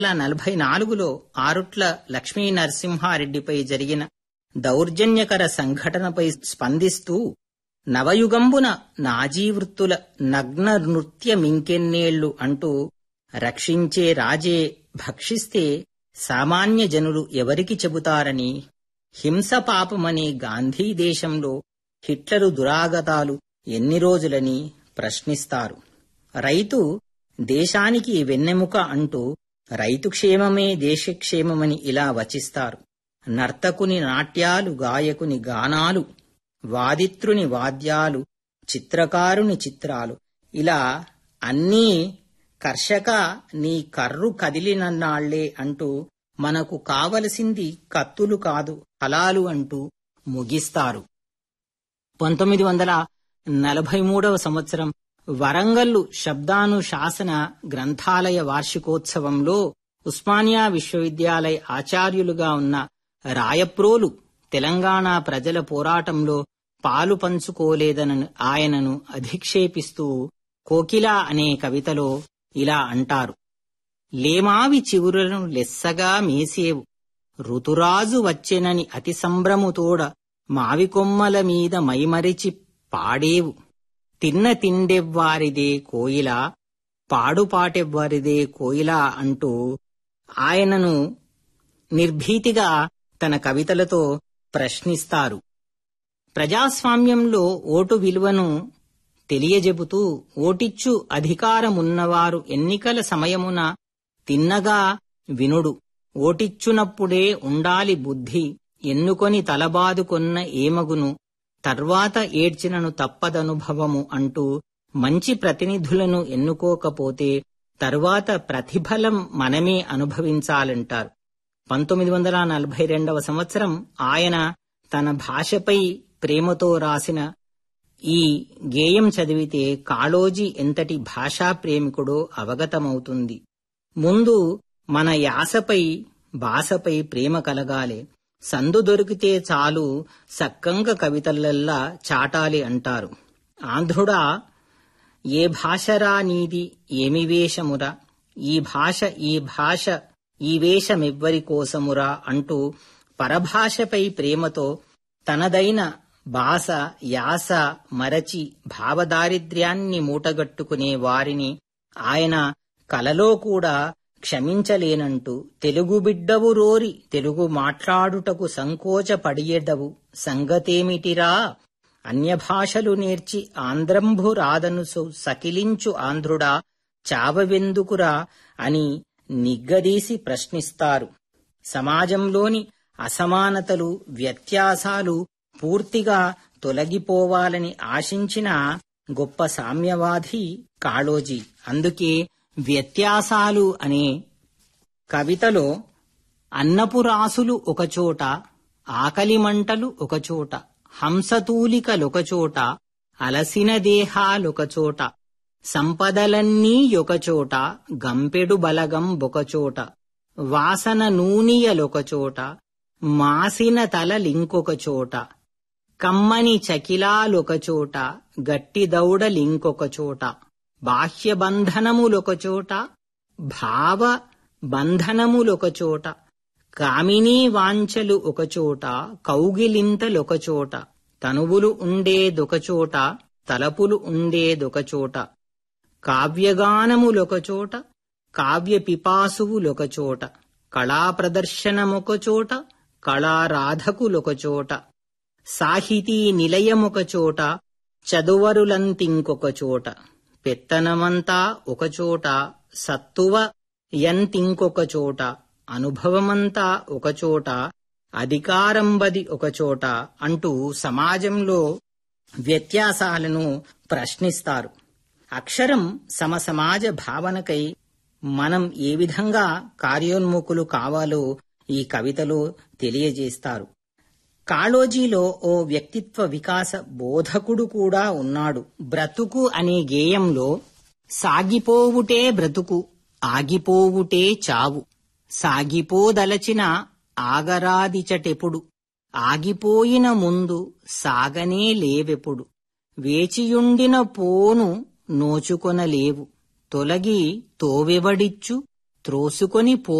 నలభై నాలుగులో ఆరుట్ల లక్ష్మీ నరసింహారెడ్డిపై జరిగిన దౌర్జన్యకర సంఘటనపై స్పందిస్తూ నవయుగంబున నాజీవృత్తుల నగ్న నృత్యమింకెన్నేళ్లు అంటూ రక్షించే రాజే భక్షిస్తే సామాన్య జనులు ఎవరికి చెబుతారని హింస పాపమనే గాంధీ దేశంలో హిట్లరు దురాగతాలు ఎన్ని రోజులని ప్రశ్నిస్తారు రైతు దేశానికి వెన్నెముక అంటూ రైతు క్షేమమే దేశక్షేమమని ఇలా వచిస్తారు నర్తకుని నాట్యాలు గాయకుని గానాలు వాదిత్రుని వాద్యాలు చిత్రకారుని చిత్రాలు ఇలా అన్నీ కర్షక నీ కర్రు కదిలినన్నాళ్లే అంటూ మనకు కావలసింది కత్తులు కాదు ఫలాలు అంటూ ముగిస్తారు పంతొమ్మిది వందల నలభై మూడవ సంవత్సరం వరంగల్లు శబ్దానుశాసన గ్రంథాలయ వార్షికోత్సవంలో ఉస్మానియా విశ్వవిద్యాలయ ఆచార్యులుగా ఉన్న రాయప్రోలు తెలంగాణ ప్రజల పోరాటంలో పాలు పంచుకోలేదనని ఆయనను అధిక్షేపిస్తూ కోకిలా అనే కవితలో ఇలా అంటారు లేమావి చివురను లెస్సగా మేసేవు ఋతురాజు వచ్చెనని అతి సంభ్రముతోడ మావి కొమ్మల మీద మైమరిచి పాడేవు తిన్న తిండెవ్వారిదే కోయిలా పాడుపాటెవ్వారిదే కోయిలా అంటూ ఆయనను నిర్భీతిగా తన కవితలతో ప్రశ్నిస్తారు ప్రజాస్వామ్యంలో ఓటు విలువను తెలియజెబుతూ ఓటిచ్చు అధికారమున్నవారు ఎన్నికల సమయమున తిన్నగా వినుడు ఓటిచ్చునప్పుడే ఉండాలి బుద్ధి ఎన్నుకొని తలబాదుకొన్న ఏమగును తర్వాత ఏడ్చినను తప్పదనుభవము అంటూ మంచి ప్రతినిధులను ఎన్నుకోకపోతే తరువాత ప్రతిఫలం మనమే అనుభవించాలంటారు పంతొమ్మిది వందల నలభై రెండవ సంవత్సరం ఆయన తన భాషపై ప్రేమతో రాసిన ఈ గేయం చదివితే కాళోజీ ఎంతటి భాషా ప్రేమికుడో అవగతమవుతుంది ముందు మన యాసపై భాషపై ప్రేమ కలగాలి సందు దొరికితే చాలు సక్కంగ కవితలల్లా చాటాలి అంటారు ఆంధ్రుడా ఏ భాషరా నీది ఏమి వేషమురా ఈ భాష ఈ భాష ఈ వేషమెవ్వరి కోసమురా అంటూ పరభాషపై ప్రేమతో తనదైన భాష యాస మరచి భావదారిద్ర్యాన్ని మూటగట్టుకునే వారిని ఆయన కలలో కూడా క్షమించలేనంటూ తెలుగు బిడ్డవు రోరి తెలుగు మాట్లాడుటకు సంకోచపడియెదవు సంగతేమిటిరా అన్యభాషలు నేర్చి ఆంధ్రంభు రాదను సకిలించు ఆంధ్రుడా చావవెందుకురా అని నిగ్గదీసి ప్రశ్నిస్తారు సమాజంలోని అసమానతలు వ్యత్యాసాలు పూర్తిగా తొలగిపోవాలని ఆశించిన గొప్ప సామ్యవాది కాళోజీ అందుకే వ్యత్యాసాలు అనే కవితలో అన్నపురాసులు ఒకచోట ఆకలి మంటలు ఒకచోట హంసతూలికలొకచోట అలసిన దేహాలొకచోట సంపదలన్నీ ఒకచోట గంపెడు బలగం ఒకచోట వాసన నూనియలొకచోట మాసిన తలలింకొకచోట కమ్మని చకిలాలొకచోట గట్టి దౌడలింకొకచోట బాహ్యబంధనములొకచోట భావ బంధనములొకచోట కామినీ వాంఛలు ఒకచోట కౌగిలింతలొకచోట తనువులు ఉండేదొకచోట తలపులు ఉండేదొకచోట కావ్యగానములొకచోట కావ్య పిపాసువులొకచోట కళా ప్రదర్శనమొకచోట కళారాధకులొకచోట సాహితీ నిలయమొకచోట చదువరులంతింకొకచోట పెత్తనమంతా ఒకచోట సత్తువ ఎంతింకొకచోట అనుభవమంతా ఒకచోట అధికారంబది ఒకచోట అంటూ సమాజంలో వ్యత్యాసాలను ప్రశ్నిస్తారు అక్షరం సమసమాజ భావనకై మనం ఏ విధంగా కార్యోన్ముఖులు కావాలో ఈ కవితలో తెలియజేస్తారు కాళోజీలో ఓ వ్యక్తిత్వ వికాస బోధకుడు కూడా ఉన్నాడు బ్రతుకు అనే గేయంలో సాగిపోవుటే బ్రతుకు ఆగిపోవుటే చావు సాగిపోదలచిన ఆగరాదిచటెప్పుడు ఆగిపోయిన ముందు సాగనే లేవెప్పుడు వేచియుండిన పోను నోచుకొనలేవు తొలగి తోవెవడిచ్చు త్రోసుకొని పో